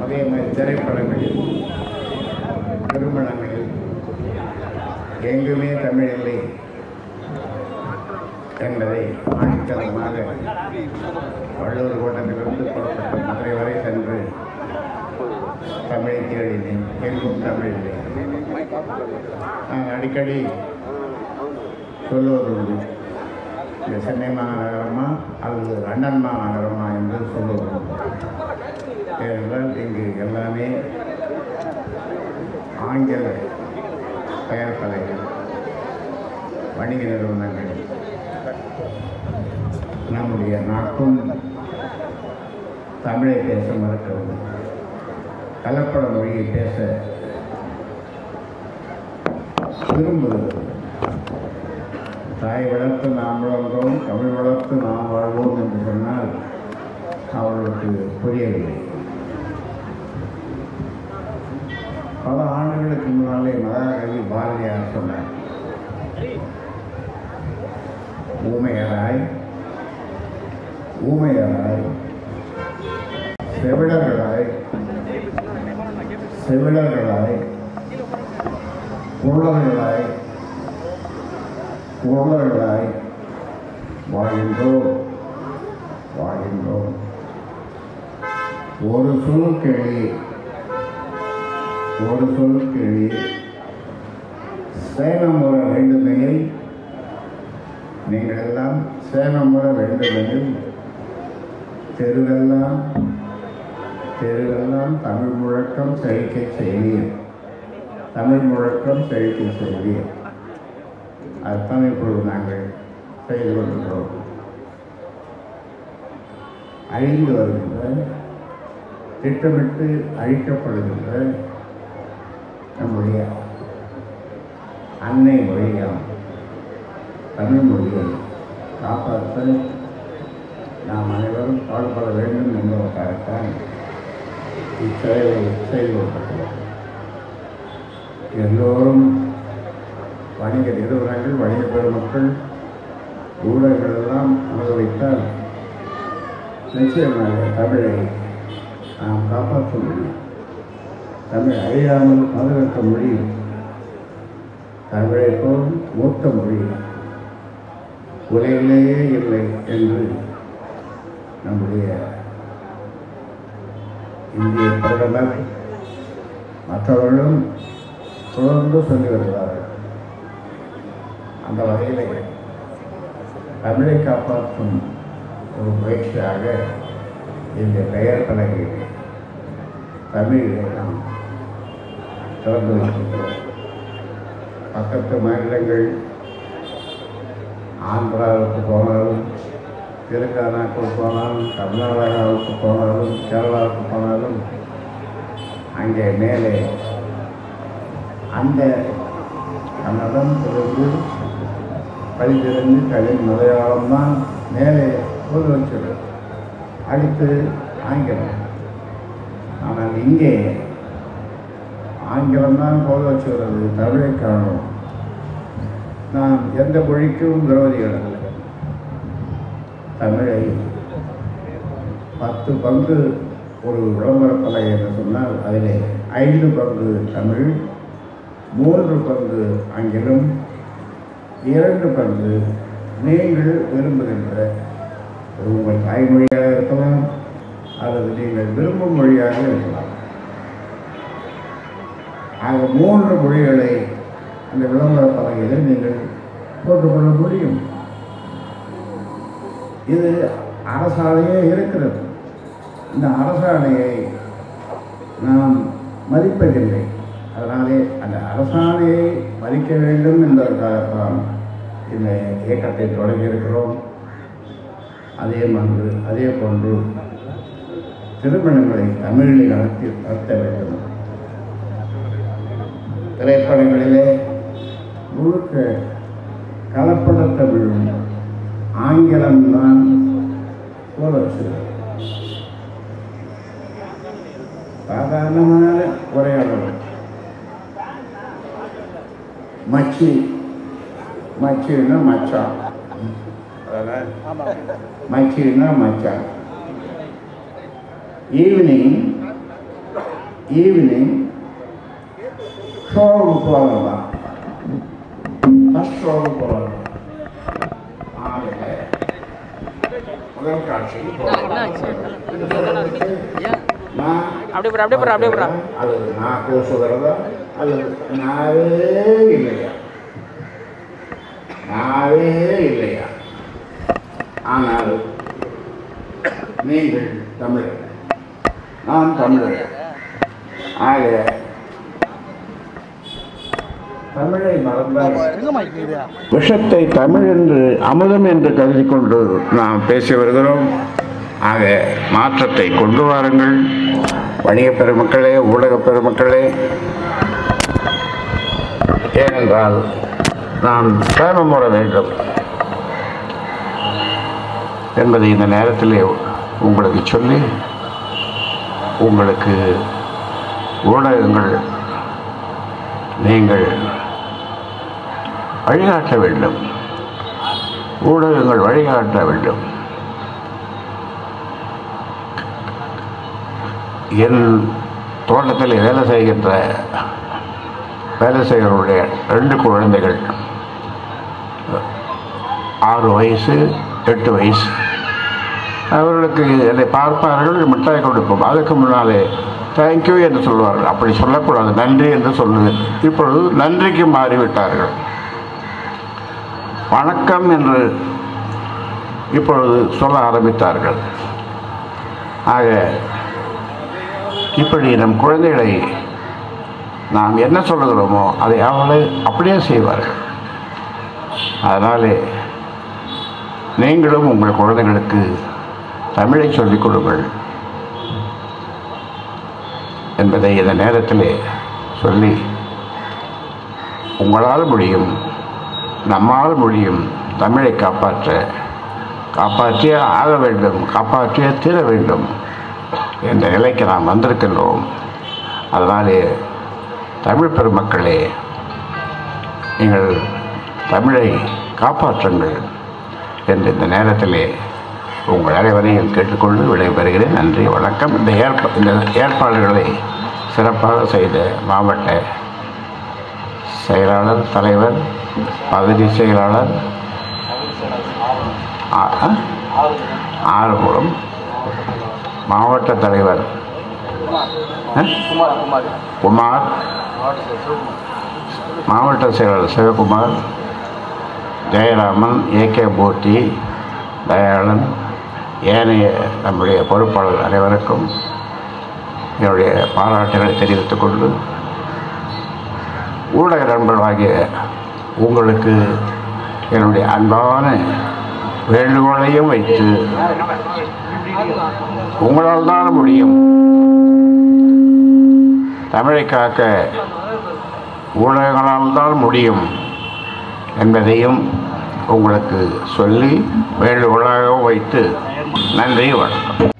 அதே மாதிரி திரைப்படங்களில் திருமணங்களில் எங்குமே தமிழ் இல்லை என்பதை ஆணித்தரமாக வள்ளூர் கோட்டத்திலிருந்து புறப்பட்ட மதுரை வரை சென்று தமிழை தேடினேன் எங்கும் தமிழ் இல்லை நான் அடிக்கடி சொல்லுவதுண்டு இந்த சென்னை மாநகரமா அல்லது லண்டன் மாநகரமா என்று சொல்லுவோம் ஏனென்றால் இங்கு எல்லாமே ஆங்கில பெயர் தலைகள் வணிக நிறுவனங்கள் நம்முடைய நாட்டும் தமிழை பேச மறுக்கிறது கலப்பட மொழியை பேச விரும்புகிறது தாய் வளர்த்து நாம் வளர்ந்தோம் தமிழ் வளர்த்து நாம் வாழ்வோம் என்று சொன்னால் அவர்களுக்கு புரியவில்லை பல ஆண்டுகளுக்கு முன்னாலே மகாகவி பாரதியார் சொன்னார் ஊமையராய் ஊமையராய் செவிடர்களாய் செவிடர்களாய் குள்ளர்களாய் குள்ளர்களாய் வாழ்கின்றோம் வாழ்கின்றோம் ஒரு சொல் கிளி ஒரு சொல் கிளி சேனம் வர வேண்டுமெனில் நீங்கள் எல்லாம் சேனம் வர வேண்டுமெனில் தெருவெல்லாம் தெருவெல்லாம் தமிழ் முழக்கம் செழிக்க செய்வீர் தமிழ் முழக்கம் செழிக்க செய்வீர் அதுதான் இப்பொழுது நாங்கள் செய்து கொண்டிருக்கிறோம் அழிந்து வருகின்ற திட்டமிட்டு அழிக்கப்படுகின்ற நம்முடைய அன்னை மொழியாம் தமிழ் மொழியை காப்பாற்ற நாம் அனைவரும் பாடுபட வேண்டும் என்பதற்காகத்தான் இச்செயலை செய்து கொண்டிருக்கிறோம் எல்லோரும் வணிக நிறுவனங்கள் வணிக பெருமக்கள் ஊடகங்கள் எல்லாம் அனுபவித்தால் நிச்சயமாக தமிழை நாம் காப்பாற்ற முடியும் தமிழ் அழியாமல் பாதுகாக்க முடியும் தமிழை போல் மூத்த மொழி உலகிலேயே இல்லை என்று நம்முடைய இந்திய பிரதமர் மற்றவர்களும் தொடர்ந்து சொல்லி வருகிறார்கள் அந்த வகையில் தமிழை காப்பாற்றும் ஒரு முயற்சியாக இந்த பெயர் பலகை தமிழை நாம் திறந்து வைக்கின்றோம் பக்கத்து மாநிலங்கள் ஆந்திராவுக்கு போனாலும் தெலுங்கானாவுக்கு போனாலும் கர்நாடகாவுக்கு போனாலும் கேரளாவுக்கு போனாலும் அங்கே மேலே அந்த கன்னடம் தெலுங்கு பழித்திருந்து கலின் மலையாளம் தான் மேலே போது வச்சிருக்கு அடுத்து ஆங்கிலம் ஆனால் இங்கே ஆங்கிலம் தான் போத வச்சுகிறது தமிழை காணும் நாம் எந்த மொழிக்கும் விரோதிகள் அல்ல தமிழை பத்து பங்கு ஒரு விளம்பர பலகை என்று சொன்னால் அதில் ஐந்து பங்கு தமிழ் மூன்று பங்கு ஆங்கிலம் இரண்டு பங்கு நீங்கள் விரும்புகின்ற அது உங்கள் தாய்மொழியாக இருக்கலாம் அல்லது நீங்கள் விரும்பும் மொழியாக இருக்கலாம் ஆக மூன்று மொழிகளை அந்த விளம்பர பலகையில் நீங்கள் போட்டுக்கொள்ள முடியும் இது அரசாணையே இருக்கிறது இந்த அரசாணையை நாம் மதிப்பதில்லை அதனாலே அந்த அரசாணையை மதிக்க வேண்டும் என்பதற்காகத்தான் இந்த இயக்கத்தை தொடங்கியிருக்கிறோம் அதே மாதிரி அதே போன்று திருமணங்களை தமிழில் நடத்தி நடத்த வேண்டும் திரைப்படங்களிலே முழுக்க கலப்பட தமிழும் ஆங்கிலம்தான் போலச்சு சாதாரணமான உரையாடல் மச்சி மச்சின்னா மச்சான் அதானே? மச்சின்னா மச்சான் ஈவினிங் ஈவினிங் ஷோவுக்கு போகலாம் ஃபஸ்ட் ஷோவுக்கு போகலாம் ஆகல முதல் காட்சிக்கு போகலாம் நான் அப்படியே போடு, அப்படியே போடு, அப்படியே போடு. அது நான் கூசுகிறதா அது நாவே இல்லையா நாவே இல்லையா ஆனால் நீங்கள் தமிழர் நான் தமிழர் ஆக தமிழை மறந்தால் விஷத்தை தமிழ் என்று அமுதம் என்று கருதி கொண்டு நாம் பேசி வருகிறோம் ஆக மாற்றத்தை கொண்டு வாருங்கள் வணிக பெருமக்களே ஊடக பெருமக்களே ஏனென்றால் நாம் சேமமுற வேண்டும் என்பதை இந்த நேரத்தில் உங்களுக்கு சொல்லி உங்களுக்கு ஊடகங்கள் நீங்கள் வழிகாட்ட வேண்டும் ஊடகங்கள் வழிகாட்ட வேண்டும் என் தோட்டத்தில் வேலை செய்கின்ற வேலை செய்கிறவருடைய ரெண்டு குழந்தைகள் ஆறு வயசு எட்டு வயசு அவர்களுக்கு என்னை பார்ப்பார்கள் மிட்டாய் கொடுப்போம் அதுக்கு முன்னாலே தேங்க்யூ என்று சொல்வார்கள் அப்படி சொல்லக்கூடாது நன்றி என்று சொல்லுவேன் இப்பொழுது நன்றிக்கு மாறிவிட்டார்கள் வணக்கம் என்று இப்பொழுது சொல்ல ஆரம்பித்தார்கள் ஆக இப்படி நம் குழந்தைகளை நாம் என்ன சொல்லுகிறோமோ அதை அவளை அப்படியே செய்வார்கள் அதனாலே நீங்களும் உங்கள் குழந்தைகளுக்கு தமிழை சொல்லிக் கொடுங்கள் என்பதை இந்த நேரத்திலே சொல்லி உங்களால் முடியும் நம்மால் முடியும் தமிழை காப்பாற்ற காப்பாற்றியே ஆக வேண்டும் காப்பாற்றியே தீர வேண்டும் என்ற நிலைக்கு நாம் வந்திருக்கின்றோம் அதனாலே தமிழ் பெருமக்களே நீங்கள் தமிழை காப்பாற்றுங்கள் என்று இந்த நேரத்திலே உங்கள் அனைவரையும் கேட்டுக்கொண்டு விடைபெறுகிறேன் நன்றி வணக்கம் இந்த ஏற்ப இந்த ஏற்பாடுகளை சிறப்பாக செய்த மாவட்ட செயலாளர் தலைவர் பகுதி செயலாளர் ஆ- ஆ? ஆறுபுரம் மாவட்ட தலைவர் ஆ? குமார் மாவட்ட செயலாளர் சிவகுமார் ஜெயராமன் ஏகே மூர்த்தி தயாளன் ஏனைய நம்முடைய பொறுப்பாளர் அனைவருக்கும் என்னுடைய பாராட்டுகளை தெரிவித்துக் கொண்டு ஊடக நண்பர்களாகிய உங்களுக்கு என்னுடைய அன்பான வேண்டுகோளையும் வைத்து உங்களால் தான் முடியும் தமிழை காக்க ஊடகங்களால் தான் முடியும் என்பதையும் உங்களுக்கு சொல்லி வேண்டுகோளாகவும் வைத்து நன்றி வணக்கம்